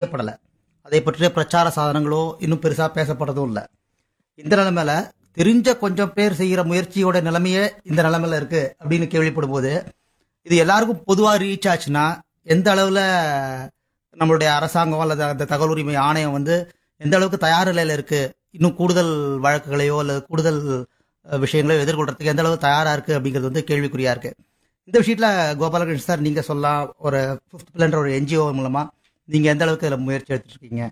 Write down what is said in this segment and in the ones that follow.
அறிவிக்கப்படலை அதை பற்றிய பிரச்சார சாதனங்களோ இன்னும் பெருசாக பேசப்படுறதும் இல்லை இந்த நிலைமையில தெரிஞ்ச கொஞ்சம் பேர் செய்கிற முயற்சியோட நிலைமையே இந்த நிலைமையில இருக்கு அப்படின்னு கேள்விப்படும் போது இது எல்லாருக்கும் பொதுவாக ரீச் ஆச்சுன்னா எந்த அளவில் நம்மளுடைய அரசாங்கம் அல்லது அந்த தகவல் உரிமை ஆணையம் வந்து எந்த அளவுக்கு தயார் நிலையில் இருக்கு இன்னும் கூடுதல் வழக்குகளையோ அல்லது கூடுதல் அஹ், விஷயங்களையோ எதிர்கொள்றதுக்கு எந்த அளவு தயாரா இருக்கு அப்படிங்கிறது வந்து கேள்விக்குறியா இருக்கு இந்த விஷயத்துல கோபாலகிருஷ்ணன் சார் நீங்க சொல்லலாம் ஒரு ஃபிஃப்த் பிள்ளைன்ற ஒரு என்ஜிஓ மூலமா நீங்க எந்த அளவுக்கு இதில் முயற்சி எடுத்துட்டு இருக்கீங்க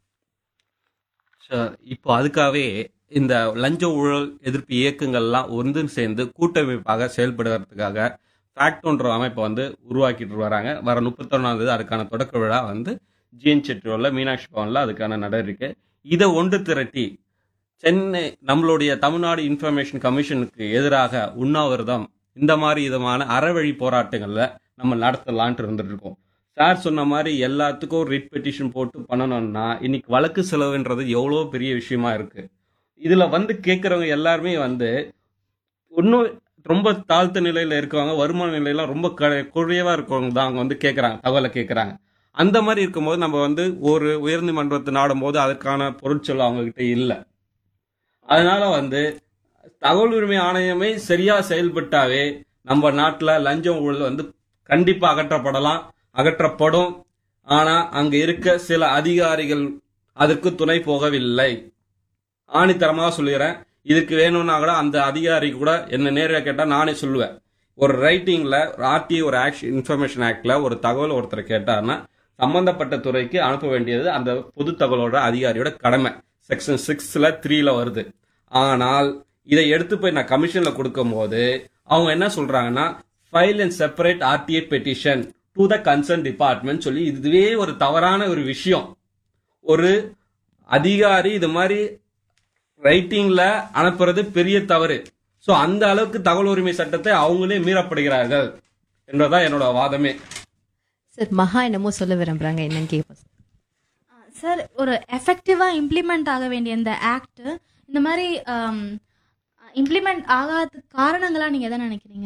சார் இப்போ அதுக்காகவே இந்த லஞ்ச ஊழல் எதிர்ப்பு இயக்கங்கள்லாம் ஒன்று சேர்ந்து கூட்டமைப்பாக செயல்படுறதுக்காக ஃபேக்டோன்ற அமைப்பை வந்து உருவாக்கிட்டு வராங்க வர முப்பத்தொன்னாம் தேதி அதுக்கான தொடக்க விழா வந்து ஜிஎன் செட்டிரோவில் மீனாட்சி பவனில் அதுக்கான நடவடிக்கை இதை ஒன்று திரட்டி சென்னை நம்மளுடைய தமிழ்நாடு இன்ஃபர்மேஷன் கமிஷனுக்கு எதிராக உண்ணாவிரதம் இந்த மாதிரி விதமான அறவழி போராட்டங்களில் நம்ம நடத்தலான்ட்டு இருந்துட்டு இருக்கோம் சார் சொன்ன மாதிரி எல்லாத்துக்கும் ரிட் பெட்டிஷன் போட்டு பண்ணணும்னா இன்னைக்கு வழக்கு செலவுன்றது எவ்வளோ பெரிய விஷயமா இருக்கு இதுல வந்து கேட்குறவங்க எல்லாருமே வந்து இன்னும் ரொம்ப தாழ்த்த நிலையில இருக்கவங்க வருமான நிலையில ரொம்ப க- குறைவா இருக்கவங்க தான் அவங்க வந்து கேட்குறாங்க தகவலை கேட்குறாங்க அந்த மாதிரி இருக்கும்போது நம்ம வந்து ஒரு உயர்நீதிமன்றத்தை நாடும் போது அதற்கான பொருட்சொல் அவங்க கிட்ட இல்லை அதனால வந்து தகவல் உரிமை ஆணையமே சரியா செயல்பட்டாவே நம்ம நாட்டுல லஞ்சம் ஊழல் வந்து கண்டிப்பா அகற்றப்படலாம் அகற்றப்படும் ஆனா அங்க இருக்க சில அதிகாரிகள் அதற்கு துணை போகவில்லை ஆணித்தரமாக சொல்லிடுறேன் இதுக்கு வேணும்னா கூட அந்த அதிகாரி கூட என்ன நேரில் கேட்டா நானே சொல்லுவேன் ஒரு ரைட்டிங்ல ஆர்டி ஒரு ஆக்ஷன் இன்ஃபர்மேஷன் ஆக்ட்ல ஒரு தகவல் ஒருத்தர் கேட்டாருன்னா சம்பந்தப்பட்ட துறைக்கு அனுப்ப வேண்டியது அந்த பொது தகவலோட அதிகாரியோட கடமை செக்ஷன் சிக்ஸ்ல த்ரீல வருது ஆனால் இதை எடுத்து போய் நான் கமிஷன்ல கொடுக்கும் போது அவங்க என்ன சொல்றாங்கன்னா file and separate RTI petition to the concern department சொல்லி இதுவே ஒரு தவறான ஒரு விஷயம் ஒரு அதிகாரி இது மாதிரி ரைட்டிங்ல அனுப்புறது பெரிய தவறு சோ அந்த அளவுக்கு தகவல் உரிமை சட்டத்தை அவங்களே மீறப்படுகிறார்கள் என்பதுதான் என்னோட வாதமே சார் மகா என்னமோ சொல்ல விரும்புறாங்க என்னன்னு கேட்போம் சார் ஒரு எஃபெக்டிவாக இம்ப்ளிமெண்ட் ஆக வேண்டிய இந்த ஆக்ட் இந்த மாதிரி இம்ப்ளிமெண்ட் ஆகாத காரணங்களா நீங்கள் எதை நினைக்கிறீங்க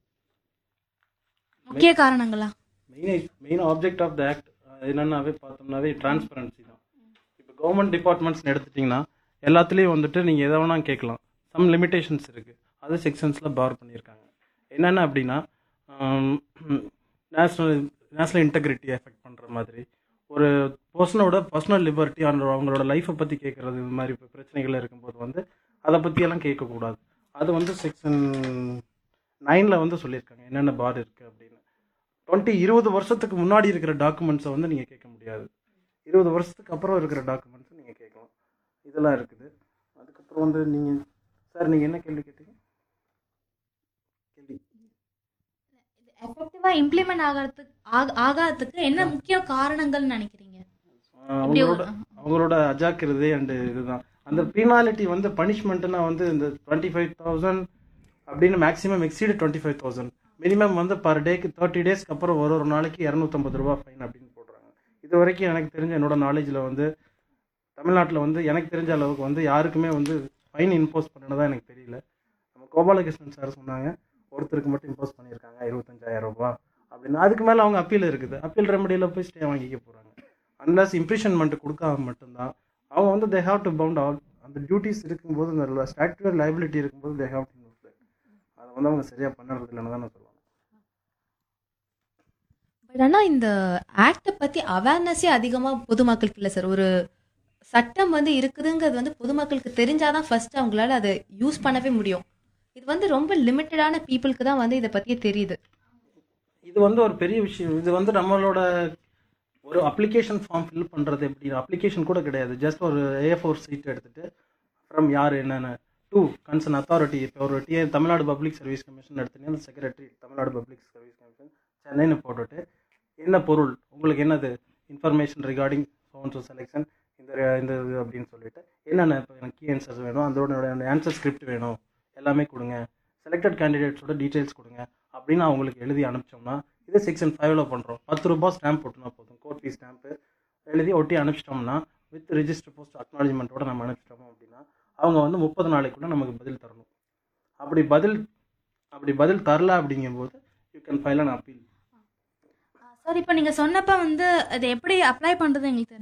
முக்கிய காரணங்களா main main object of the act என்னன்னாவே பார்த்தோம்னாவே டிரான்ஸ்பரன்சி தான் இப்போ கவர்மெண்ட் டிபார்ட்மெண்ட்ஸ்னு எடுத்துட்டிங்கன்னா எல்லாத்துலேயும் வந்துட்டு நீங்கள் எதை வேணால் கேட்கலாம் சம் லிமிடேஷன்ஸ் இருக்குது அது செக்ஷன்ஸில் பார் பண்ணியிருக்காங்க என்னென்ன அப்படின்னா நேஷ்னல் நேஷ்னல் இன்டெகிரிட்டி எஃபெக்ட் பண்ணுற மாதிரி ஒரு பர்சனோட பர்சனல் லிபர்ட்டி அவங்களோட லைஃப்பை பற்றி கேட்குறது இது மாதிரி இப்போ பிரச்சனைகள் இருக்கும்போது வந்து அதை பற்றியெல்லாம் கேட்கக்கூடாது அது வந்து செக்ஷன் நைனில் வந்து சொல்லியிருக்காங்க என்னென்ன பார் இருக்குது அப்படின்னு டுவெண்ட்டி இருபது வருஷத்துக்கு முன்னாடி இருக்கிற டாக்குமெண்ட்ஸை வந்து நீங்கள் கேட்க முடியாது இருபது வருஷத்துக்கு அப்புறம் இருக்கிற டாக்குமெண்ட்ஸை நீங்கள் கேட்கலாம் இதெல்லாம் இருக்குது அதுக்கப்புறம் வந்து நீங்கள் சார் நீங்கள் என்ன கேள்வி கேட்டீங்க கேள்வி எஃபெக்டிவாக இம்ப்ளிமெண்ட் ஆகிறதுக்கு ஆக- ஆகாததுக்கு என்ன முக்கிய காரணங்கள்னு நினைக்கிறீங்க ஆஹ் இப்படி அவங்களோட அவங்களோட அஜாக்கிரதை அண்டு இதுதான் அந்த பீனாலிட்டி வந்து பனிஷ்மெண்ட்னா வந்து இந்த டுவெண்ட்டி ஃபைவ் தௌசண்ட் அப்படின்னு maximum exceed twenty five thousand minimum வந்து பர் டேக்கு தேர்ட்டி டேஸ்க்கு அப்புறம் ஒரு ஒரு நாளைக்கு இரநூத்தம்பது ரூபா ஃபைன் அப்படின்னு போடுறாங்க இது வரைக்கும் எனக்கு தெரிஞ்ச என்னோட நாலேஜில் வந்து தமிழ்நாட்டில் வந்து எனக்கு தெரிஞ்ச அளவுக்கு வந்து யாருக்குமே வந்து ஃபைன் இம்போஸ் பண்ணனதா எனக்கு தெரியல நம்ம கோபாலகிருஷ்ணன் சார் சொன்னாங்க ஒருத்தருக்கு மட்டும் இம்போஸ் பண்ணியிருக்காங்க இருபத்தஞ்சாயிரம் ரூபாய் அப்படின்னு அதுக்கு மேலே அவங்க அப்பீல் இருக்குது அப்பீல் ரெமடியில் போய் ஸ்டே வாங்கிக்க போகிறாங்க அன்லஸ் இம்ப்ரிஷன்மெண்ட் கொடுக்காம மட்டும்தான் அவங்க வந்து they have to bound all அந்த டியூட்டிஸ் இருக்கும்போது இந்த ஸ்டாச்சுவல் லைபிலிட்டி இருக்கும்போது தே ஹாவ் டு அதை வந்து அவங்க சரியாக பண்ணுறது இல்லைன்னு தான் நான் சொல்லுவேன் பட் ஆனால் இந்த ஆக்டை பற்றி அவேர்னஸே அதிகமாக பொதுமக்களுக்கு இல்லை சார் ஒரு சட்டம் வந்து இருக்குதுங்கிறது வந்து பொதுமக்களுக்கு தெரிஞ்சாதான் ஃபர்ஸ்ட் அவங்களால அதை யூஸ் பண்ணவே முடியும் இது வந்து ரொம்ப லிமிட்டடான பீப்புளுக்கு தான் வந்து இதை பற்றியே தெரியுது இது வந்து ஒரு பெரிய விஷயம் இது வந்து நம்மளோட ஒரு அப்ளிகேஷன் ஃபார்ம் ஃபில் பண்ணுறது எப்படி அப்ளிகேஷன் கூட கிடையாது ஜஸ்ட் ஒரு ஏ ஃபோர் சீட் எடுத்துட்டு ஃப்ரம் யார் என்னென்ன டூ கன்சர்ன் அத்தாரிட்டி இப்போ ஒரு டிஏ தமிழ்நாடு பப்ளிக் சர்வீஸ் கமிஷன் எடுத்தீங்கன்னா secretary Tamil Nadu public service commission சென்னைன்னு போட்டுட்டு என்ன பொருள் உங்களுக்கு என்னது இன்ஃபர்மேஷன் ரிகார்டிங் ஃபோன்ஸ் செலெக்ஷன் இந்த இந்த இது அப்படின்னு சொல்லிட்டு என்னென்ன இப்போ எனக்கு கீ ஆன்சர்ஸ் வேணும் அதோட ஆன்சர் ஸ்கிரிப்ட் வேணும் எல்லாமே கொடுங்க செலக்டட் கேண்டிடேட்ஸோட டீட்டெயில்ஸ் கொடுங்க அப்படின்னு அவங்களுக்கு எழுதி அனுப்பிச்சோம்னா இது செக்ஷன் ஃபைவ்ல பண்ணுறோம் பத்து ரூபாய் ஸ்டாம்ப் போட்டுனா போதும் கோர்ட் ஃபீஸ் ஸ்டாம்ப்பு எழுதி ஒட்டி அனுப்பிச்சிட்டோம்னா வித் ரிஜிஸ்டர் போஸ்ட் அக்னாலஜ்மெண்ட்டோட நம்ம அனுப்பிச்சிட்டோம் அப்படின்னா அவங்க வந்து முப்பது நாளைக்குள்ள நமக்கு பதில் தரணும் அப்படி பதில் அப்படி பதில் தரல அப்படிங்கும்போது you can file an appeal sir இப்போ நீங்கள் சொன்னப்ப வந்து அதை எப்படி அப்ளை பண்ணுறது எங்களுக்கு